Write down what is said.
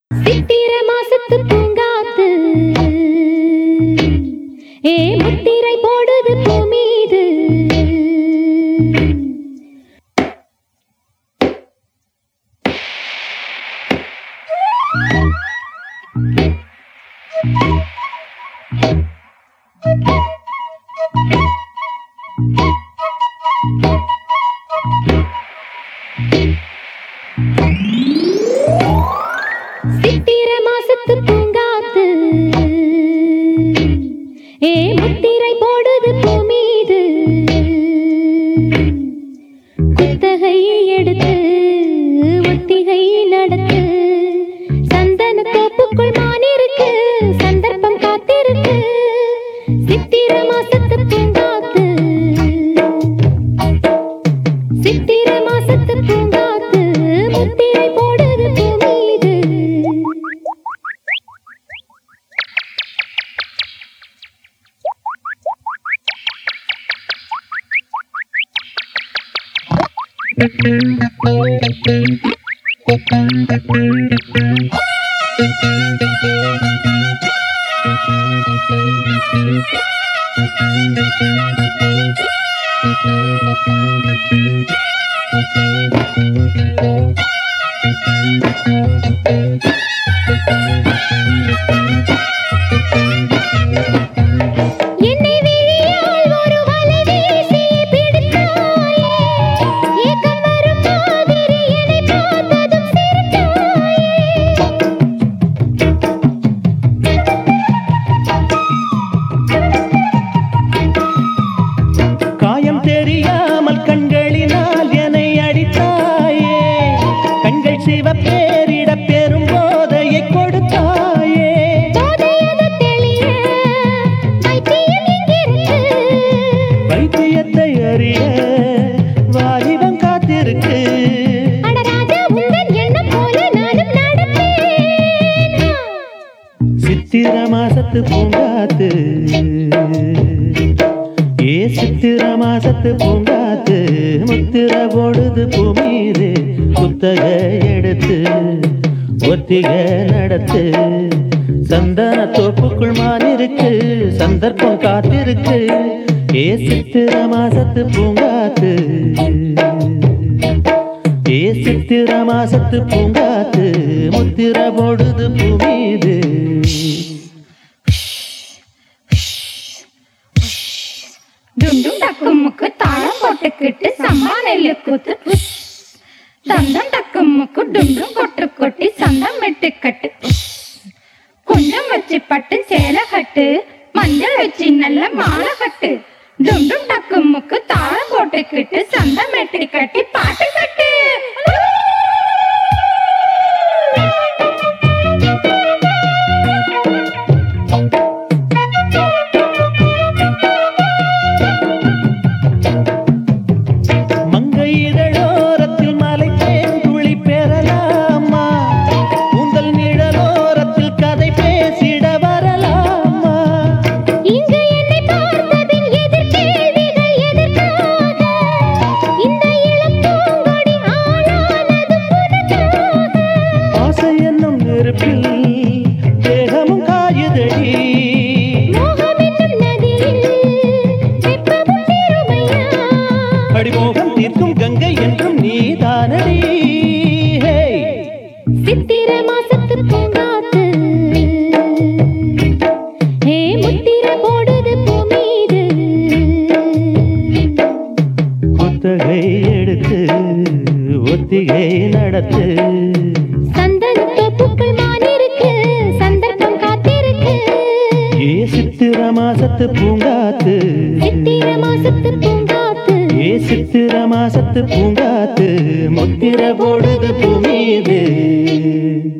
சித்திர மாசத்து பூங்காத்து ஏ முத்திரை போடுது பூமீது சித்திர மாசத்து பூங்காத்து ஏ முத்திரை போடுது பூமீது குத்தகை எடுத்து ஒத்திகை நடத்து சந்தன தோப்புக்குள் மானிருக்கு சந்தர்ப்பம் காத்திருக்கு சித்திர மாசத்து பூங்காத்து சித்திர மாசத்து பூங்காத்து முத்திரை போடுது பூமீது என்னை விழியால் ஒரு வலை வீசி பிடித்தாயே ஏக்கம் வரும் மாதிரி என்னை பார்த்ததும் சிரித்தாயே காயம் தெரியாமல் கண்களினால் என்னை அடித்தாயே கண்கள் சிவப்பேரிட பெரும் போதையை கொடுத்தாயே போதையது தெளிய வைத்தியம் இங்கிருக்கு வைத்தியத்தை அறிய வாலிபம் காத்திருக்கு அட ராஜா உந்தன் எண்ணம் போல நானும் நடப்பேன் சித்திர மாசத்து பூங்காத்து ஏ சித்திர மாசத்து பூங்காத்து முத்திர போடுது பூமீது புத்தக எடுத்து ஒத்திக நடத்து சந்தன தோப்புக்குள் மானிருக்கு சந்தர்ப்பம் காத்திருக்கு ஏ சித்திர மாசத்து பூங்காத்து ஏ சித்திர மாசத்து பூங்காத்து முத்திர போடுது பூமீது டுண்டும் டக்குமுக்கு தாளம் போட்டுக்கிட்டு சம்பா நெல்லு கூத்து புஷ். தந்தம் டக்குமுக்கு டுண்டும் கொட்டு கொட்டி சந்தம் வெட்டு கட்டு புஷ். குண்டம் வச்சு பட்டு சேலை கட்டு மஞ்சள் வச்சு நல்ல மாலை கட்டு டுண்டும் டக்குமுக்கு தாளம் போட்டுக்கிட்டு சந்தம் வெட்டி கட்டி பாட்டு கட்டு மங்கை இதழோரத்தில் மலை தேன் துளி பெறலாமா உங்கள் நிழலோரத்தில் கதை பேசிட வரலாமா இங்கு என்னை பார்த்தபின் எதிர்கேள்விகள் எதற்காக? இந்த இளம் பூங்கொடி ஆளானதும் உனக்காக. ஆசை என்னும் நெருப்பில் தேகமும் காயுதடி மோகம் என்னும் நதியில் வெப்பமும் தீருமையா? அடிமோகம் தீர்க்கும் கங்கை என்றும் நீதானடி ஹே சித்திர மாசத்து பூங்காத்து ஹே முத்திர போடுது பூமீது புத்தகை எடுத்து ஒத்திகை நடத்து சந்தன தோப்புக்குள் மானிருக்கு சந்தர்ப்பம் காத்திருக்கு ஏ சித்திர மாசத்து பூங்காத்து சித்திர மாசத்து பூங்காத்து ஏ சித்திர மாசத்து பூங்காத்து முத்திர போடுது பூமீது